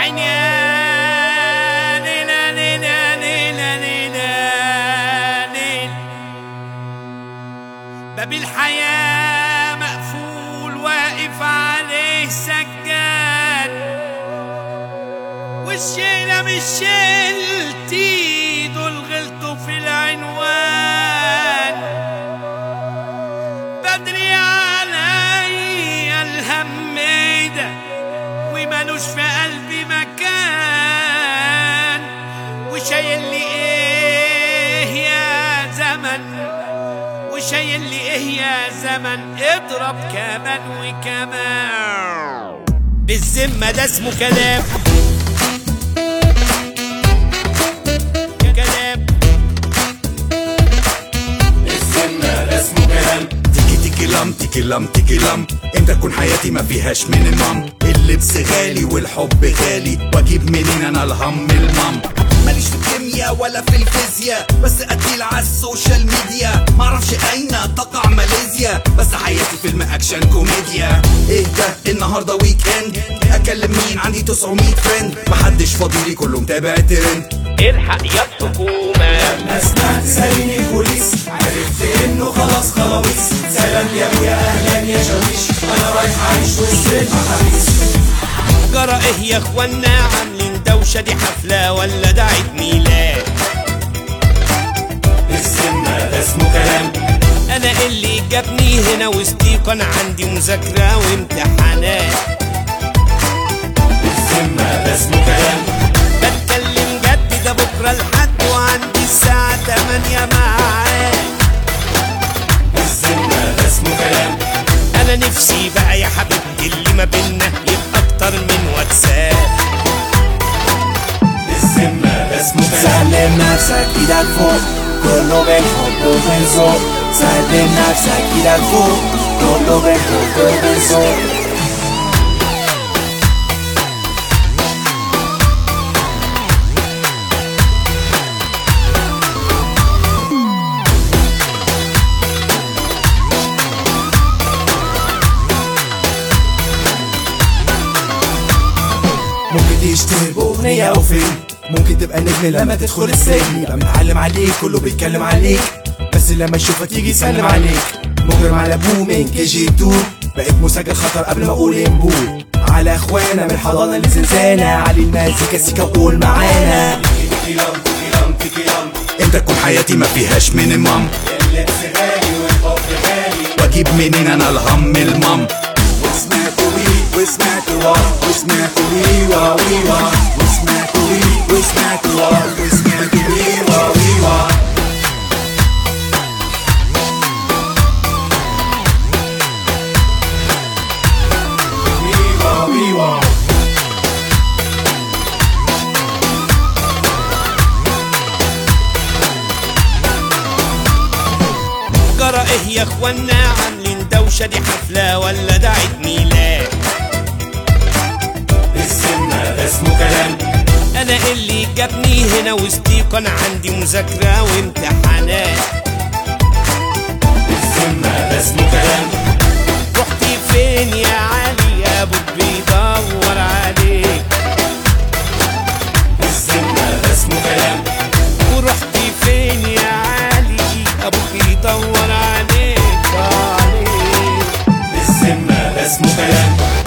عيني يا ليلى ليلى ليلى ليلى ليل باب الحياة مقفول واقف عليه سجاد والشيلة مش شيلتي دول غلطوا في العنوان بدري عليا الهم ده ومالوش في قلبي مكان وشايل لي ايه يا زمن وشايل لي ايه يا زمن اضرب كمان وكمان بالذمة ده اسمه كلام كلام السنة ده اسمه كلام تيكي تيكي لام تيكي لام تيكي لام امتى تكون حياتي ما فيهاش من المام اللبس غالي والحب غالي واجيب منين انا الهم المام ماليش في الكيمياء ولا في الفيزياء بس قتيل على السوشيال ميديا معرفش اين تقع ماليزيا بس حياتي فيلم اكشن كوميديا ايه ده النهارده ويك اند اكلم مين عندي 900 فريند محدش فاضي لي كله متابع الترند الحق يا الحكومة اسمع سالني البوليس عرفت انه خلاص خلاويص سلام يا ابويا اهلا يا شاويش انا رايح اعيش وسط المحابيس جرى ايه يا اخوانا عاملين دوشة دي حفلة ولا ده عيد ميلاد السنة ده اسمه كلام انا اللي جابني هنا وسطيكوا انا عندي مذاكرة وامتحانات السنة ده اسمه كلام بتكلم جد ده بكرة الحد وعندي الساعة 8 معاد السنة ده اسمه كلام انا نفسي بقى يا حبيبتي اللي ما بينا يبقى اكتر من واتساب السنة ده اسمه كلام سلم نفسك ايدك فوق كله بالحب وبالذوق سلم نفسك ايدك فوق كله بالحب وبالذوق ممكن تشتهر بأغنية أو فيلم ممكن تبقى نجم لما تدخل السجن يبقى متعلم عليك كله بيتكلم عليك بس لما يشوفك يجي يسلم عليك مجرم على ابوه من كي جي 2 بقيت مسجل خطر قبل ما اقول امبو على اخوانا من الحضانه لزنزانه علي المزيكا سيكا وقول معانا تيكي لام تيكي لام تيكي لام امتى تكون حياتي ما فيهاش من المام اللبس غالي والحب غالي واجيب منين انا الهم المام وسمعت وي وسمعت وا وسمعت وي وا وي وا وسمعت وي وسمعت وا وسمعت وي وا وي وا وي وا وي وا جرى ايه يا اخوانا عاملين دوشة دي حفلة ولا ده عيد ميلاد السنة ده اسمه كلام انا اللي جابني هنا وسطيكوا انا عندي مذاكرة وامتحانات السنة ده اسمه كلام رحتي فين يا علي يا ابوك بيدور عليك السنة ده اسمه كلام ورحتي فين يا علي ابوك بيدور عليك عليك السنة ده اسمه كلام